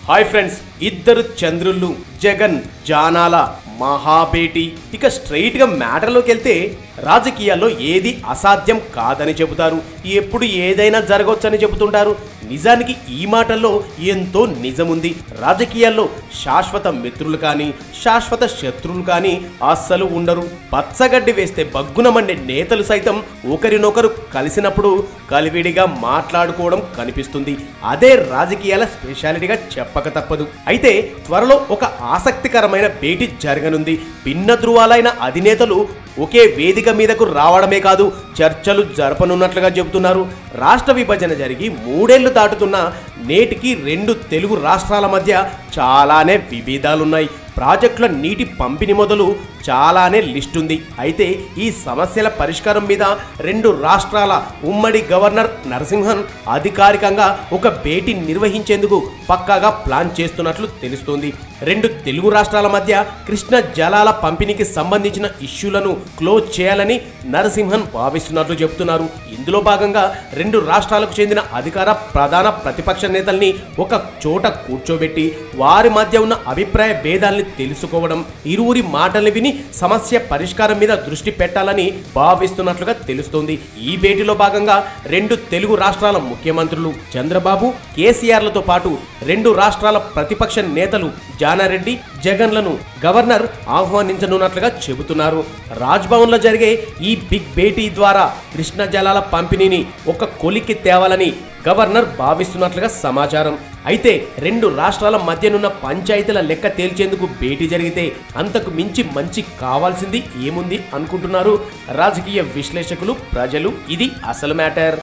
hi friends ఇద్దరు చంద్రుళ్ళు జగన్ జానాల మహాబేటి ఇక straight గా మ్యాటర్లోకి వెళ్తే రాజకీయాల్లో ఏది అసాధ్యం కాదని చెబుతారు ఎప్పుడు ఏదైనా జరగవచ్చని చెబుతుంటారు నిజానికి ఈ మాటల్లో ఎంతో నిజముంది రాజకీయాల్లో శాశ్వత మిత్రులు కానీ శాశ్వత శత్రువులు కానీ అస్సలు ఉండరు పచ్చగడ్డి వేస్తే బగ్గున మండే నేతలు సైతం ఒకరినొకరు కలిసినప్పుడు కలివిడిగా మాట్లాడుకోవడం కనిపిస్తుంది అదే రాజకీయాల స్పెషాలిటీగా చెప్పక తప్పదు అయితే త్వరలో ఒక ఆసక్తికరమైన భేటీ జరగనుంది భిన్న ధృవాలైన అధినేతలు ఒకే వేదిక మీదకు రావడమే కాదు చర్చలు జరపనున్నట్లుగా చెబుతున్నారు రాష్ట్ర విభజన జరిగి మూడేళ్లు దాటుతున్న నేటికి రెండు తెలుగు రాష్ట్రాల మధ్య చాలానే విభేదాలున్నాయి ప్రాజెక్టుల నీటి పంపిణీ మొదలు చాలానే లిస్ట్ ఉంది అయితే ఈ సమస్యల పరిష్కారం మీద రెండు రాష్ట్రాల ఉమ్మడి గవర్నర్ నరసింహన్ అధికారికంగా ఒక భేటీ నిర్వహించేందుకు పక్కాగా ప్లాన్ చేస్తున్నట్లు తెలుస్తోంది రెండు తెలుగు రాష్ట్రాల మధ్య కృష్ణ జలాల పంపిణీకి సంబంధించిన ఇష్యూలను క్లోజ్ చేయాలని నరసింహన్ భావిస్తున్నట్లు చెబుతున్నారు ఇందులో భాగంగా రెండు రాష్ట్రాలకు చెందిన అధికార ప్రధాన ప్రతిపక్ష నేతల్ని ఒక చోట కూర్చోబెట్టి వారి మధ్య ఉన్న అభిప్రాయ భేదాల్ని తెలుసుకోవడం ఇరువురి మాటల్ని విని సమస్య పరిష్కారం మీద దృష్టి పెట్టాలని భావిస్తున్నట్లుగా తెలుస్తోంది ఈ భేటీలో భాగంగా రెండు తెలుగు రాష్ట్రాల ముఖ్యమంత్రులు చంద్రబాబు కేసీఆర్లతో పాటు రెండు రాష్ట్రాల ప్రతిపక్ష నేతలు జానారెడ్డి జగన్లను గవర్నర్ ఆహ్వానించనున్నట్లుగా చెబుతున్నారు రాజ్భవన్ లో జరిగే ఈ బిగ్ భేటీ ద్వారా కృష్ణ జలాల పంపిణీని ఒక కొలికి తేవాలని గవర్నర్ భావిస్తున్నట్లుగా సమాచారం అయితే రెండు రాష్ట్రాల మధ్యనున్న పంచాయతీల లెక్క తేల్చేందుకు భేటీ జరిగితే అంతకు మించి మంచి కావాల్సింది ఏముంది అనుకుంటున్నారు రాజకీయ విశ్లేషకులు ప్రజలు ఇది అసలు మ్యాటర్